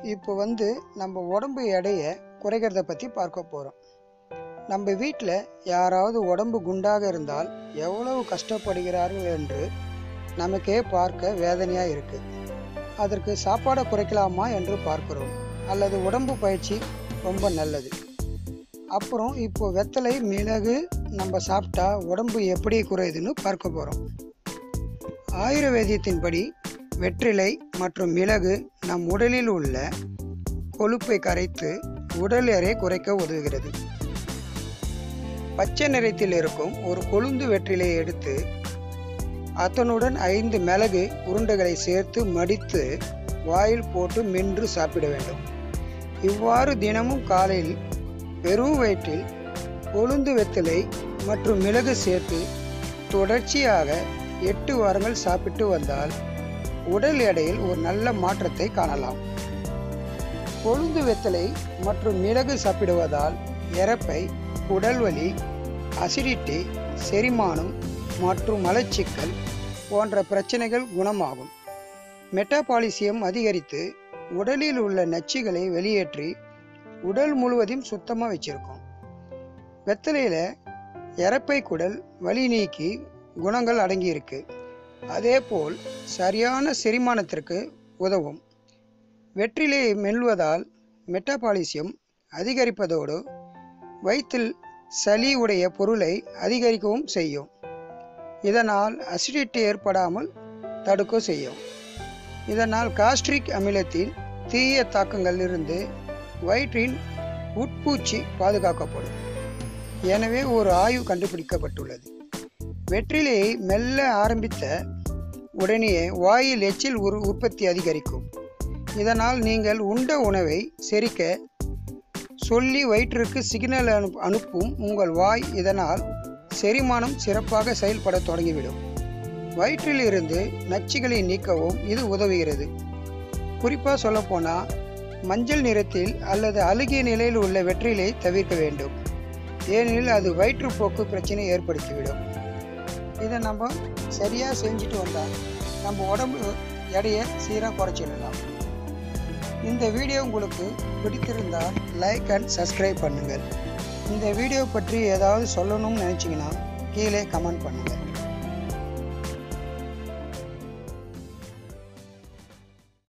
இப்போ வந்து நம்ம உடம்பு எடையை குறைக்கிறத பற்றி பார்க்க போகிறோம் நம்ம வீட்டில் யாராவது உடம்பு குண்டாக இருந்தால் எவ்வளவு கஷ்டப்படுகிறார்கள் என்று நமக்கே பார்க்க வேதனையாக இருக்குது அதற்கு சாப்பாடை குறைக்கலாமா என்று பார்க்கிறோம் அல்லது உடம்பு பயிற்சி ரொம்ப நல்லது அப்புறம் இப்போ வெத்தலை மிளகு நம்ம சாப்பிட்டா உடம்பு எப்படி குறையுதுன்னு பார்க்க போகிறோம் ஆயுர்வேதியத்தின்படி வெற்றிலை மற்றும் மிளகு நம் உடலில் உள்ள கொழுப்பை கரைத்து உடல் எடை குறைக்க உதவுகிறது பச்சை நிறத்தில் இருக்கும் ஒரு கொழுந்து வெற்றிலையை எடுத்து அதனுடன் ஐந்து மிளகு உருண்டைகளை சேர்த்து மடித்து வாயில் போட்டு மென்று சாப்பிட வேண்டும் இவ்வாறு தினமும் காலையில் வெறும் வயிற்றில் கொழுந்து வெத்தலை மற்றும் மிளகு சேர்த்து தொடர்ச்சியாக எட்டு வாரங்கள் சாப்பிட்டு வந்தால் உடல் எடையில் ஒரு நல்ல மாற்றத்தை காணலாம் கொழுந்து வெத்தலை மற்றும் மிளகு சாப்பிடுவதால் இறப்பை உடல்வலி அசிடிட்டி செரிமானம் மற்றும் மலச்சிக்கல் போன்ற பிரச்சனைகள் குணமாகும் மெட்டாபாலிசியம் அதிகரித்து உடலில் உள்ள நச்சுகளை வெளியேற்றி உடல் முழுவதும் சுத்தமாக வச்சிருக்கும் வெத்தலையில் இறப்பை குடல் வலி நீக்கி குணங்கள் அடங்கியிருக்கு அதேபோல் சரியான செரிமானத்திற்கு உதவும் வெற்றிலையை மெல்வதால் மெட்டாபாலிசியம் அதிகரிப்பதோடு வயிற்றில் சளி உடைய பொருளை அதிகரிக்கவும் செய்யும் இதனால் அசிடிட்டி ஏற்படாமல் தடுக்க செய்யும் இதனால் காஸ்ட்ரிக் அமிலத்தின் தீய தாக்கங்களிலிருந்து வயிற்றின் உட்பூச்சி பாதுகாக்கப்படும் எனவே ஒரு ஆய்வு கண்டுபிடிக்கப்பட்டுள்ளது வெற்றிலையை மெல்ல ஆரம்பித்த உடனேயே வாயில் எச்சில் உரு உற்பத்தி அதிகரிக்கும் இதனால் நீங்கள் உண்ட உணவை செரிக்க சொல்லி வயிற்றிற்கு சிக்னல் அனு அனுப்பும் உங்கள் வாய் இதனால் செரிமானம் சிறப்பாக செயல்பட தொடங்கிவிடும் வயிற்றில் இருந்து நச்சுகளை நீக்கவும் இது உதவுகிறது குறிப்பாக சொல்லப்போனால் மஞ்சள் நிறத்தில் அல்லது அழுகிய நிலையில் உள்ள வெற்றிலை தவிர்க்க வேண்டும் ஏனெனில் அது வயிற்றுப்போக்கு பிரச்சனை ஏற்படுத்திவிடும் இதை நம்ம சரியாக செஞ்சுட்டு வந்தால் நம்ம உடம்பு எடையை சீராக குறைச்சிடலாம் இந்த வீடியோ உங்களுக்கு பிடித்திருந்தால் லைக் அண்ட் சப்ஸ்கிரைப் பண்ணுங்கள் இந்த வீடியோ பற்றி ஏதாவது சொல்லணும்னு நினச்சிங்கன்னா கீழே கமெண்ட் பண்ணுங்கள்